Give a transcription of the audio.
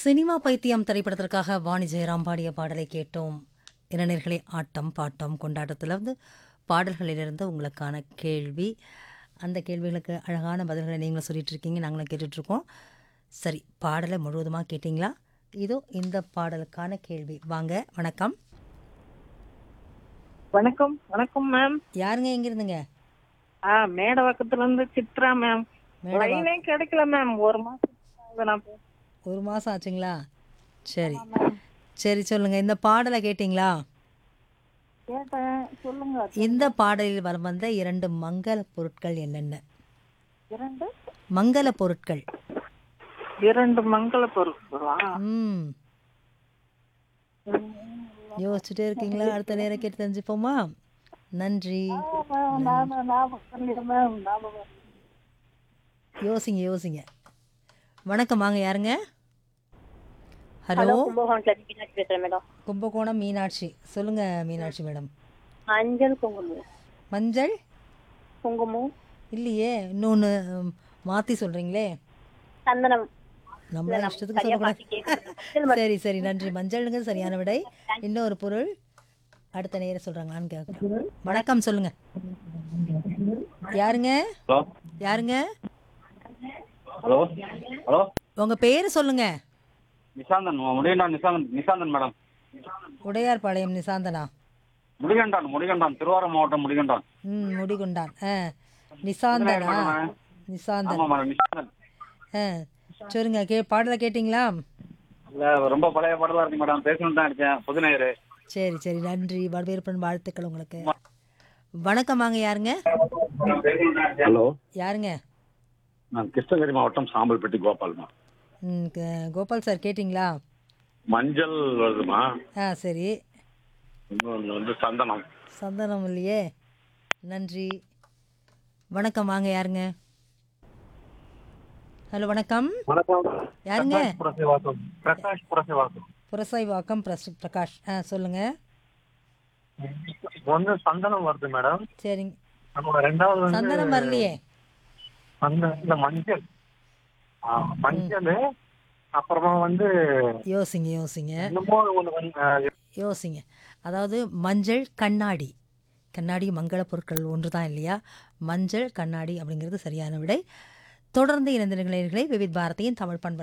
Cinema பைத்தியம் திரைப்படத்திற்காக வாணி ஜெயராம் பாடிய பாடலை கேட்டோம் இளைஞர்களே ஆட்டம் பாட்டம் கொண்டாட்டத்திலிருந்து பாடல்களிலிருந்து உங்களுக்கான கேள்வி அந்த கேள்விகளுக்கு அழகான பதில்களை நீங்களும் சொல்லிட்டு இருக்கீங்க நாங்களும் கேட்டுட்ருக்கோம் சரி பாடலை முழுவதுமாக கேட்டிங்களா இதோ இந்த பாடலுக்கான கேள்வி வாங்க வணக்கம் வணக்கம் வணக்கம் மேம் யாருங்க எங்க இருந்துங்க ஆ மேடவாக்கத்துல இருந்து சித்ரா மேம் மேடவா- லைனே கிடைக்கல மேம் ஒரு மாசம் ஆகுது நான் பே- ஒரு மாதம் ஆச்சுங்களா சரி சரி சொல்லுங்க இந்த பாடலை கேட்டிங்களா கேட்டேன் சொல்லுங்க இந்த பாடலில் வலம் வந்த இரண்டு மங்கள பொருட்கள் என்னென்ன இரண்டு மங்கள பொருட்கள் இரண்டு மங்கள பொருட்களா ம் யோசிச்சுட்டே இருக்கீங்களா அடுத்த நேரம் கேட்டு தெரிஞ்சுப்போமா நன்றி மேம், ஞாபகம் ஞாபகம் வரலையே மேம் ஞாபகம் வரலையே. யோசிங்க யோசிங்க வணக்கம் வாங்க யாருங்க ஹலோ கும்பகோணத்துல இருந்து மீனாட்சி பேசுறேன் மேடம் கும்பகோணம் மீனாட்சி சொல்லுங்க மீனாட்சி மேடம் மஞ்சள் குங்குமம் மஞ்சள் குங்குமம் இல்லையே இன்னொன்று மாற்றி சொல்கிறீங்களே சந்தனம் நம்ம இஷ்டத்துக்கு சரியா சொல்லக்கூடாது பார்த்து கேட்கணும். சரி சரி நன்றி மஞ்சளுங்க சரியான விடை இன்னொரு பொருள் அடுத்த நேரம் சொல்றாங்களான்னு கேட்குறேன் வணக்கம் சொல்லுங்க யாருங்க ஹலோ யாருங்க ஹலோ ஹலோ உங்க பேரு சொல்லுங்க நிசாந்தன் முடிகண்டான் நிசாந்தன் நிசாந்தன் மேடம் உடையார்பாளையம் நிசாந்தனா முடிகண்டான் முடிகண்டான் திருவாரூர் மாவட்டம் முடிகண்டான் ம் முடிகுண்டான் ஆ நிசாந்தனா நிசாந்தன் ஆமா மேடம் நிசாந்தன் ஆ சொல்லுங்க கே பாடலை கேட்டிங்களா இல்ல ரொம்ப பழைய பாடலா இருக்கு மேடம் பேசணும் தான் இருக்கேன் புதுநேயரு சரி சரி நன்றி வரவேற்பன் வாழ்த்துக்கள் உங்களுக்கு வணக்கம் வாங்க யாருங்க ஹலோ யாருங்க நான் கிருஷ்ணகிரி மாவட்டம் சாம்பல்பட்டி கோபால்மா ம் க- கோபால் சார் கேட்டிங்களா மஞ்சள் வருதுமா ஆ சரி இன்னொன்று வந்து சந்தனம் சந்தனம் இல்லையே நன்றி வணக்கம் வாங்க யாருங்க ஹலோ வணக்கம் வணக்கம் யாருங்க புரசிவாசம் பிரகாஷ் புரசிவாசம் புரசாய் வாக்கம் பிரஸ் பிரகாஷ் ஆ சொல்லுங்க ஒண்ணு சந்தனம் வருது மேடம் சரிங்க நம்மளோட ரெண்டாவது வந்து சந்தனம் வரலையே அந்த இந்த மஞ்சள் ஆ, மஞ்சள் அப்புறமா வந்து யோசிங்க யோசிங்க என்னமோ ஒண்ணு வந்து, ஆ, யோசிங்க அதாவது மஞ்சள் கண்ணாடி கண்ணாடி மங்கள பொருட்கள் ஒன்று தான் இல்லையா மஞ்சள் கண்ணாடி அப்படிங்கிறது சரியான விடை தொடர்ந்து இணைந்த நிகழ்ச்சிகளை விவித் பாரதியின் தமிழ் பண்பலை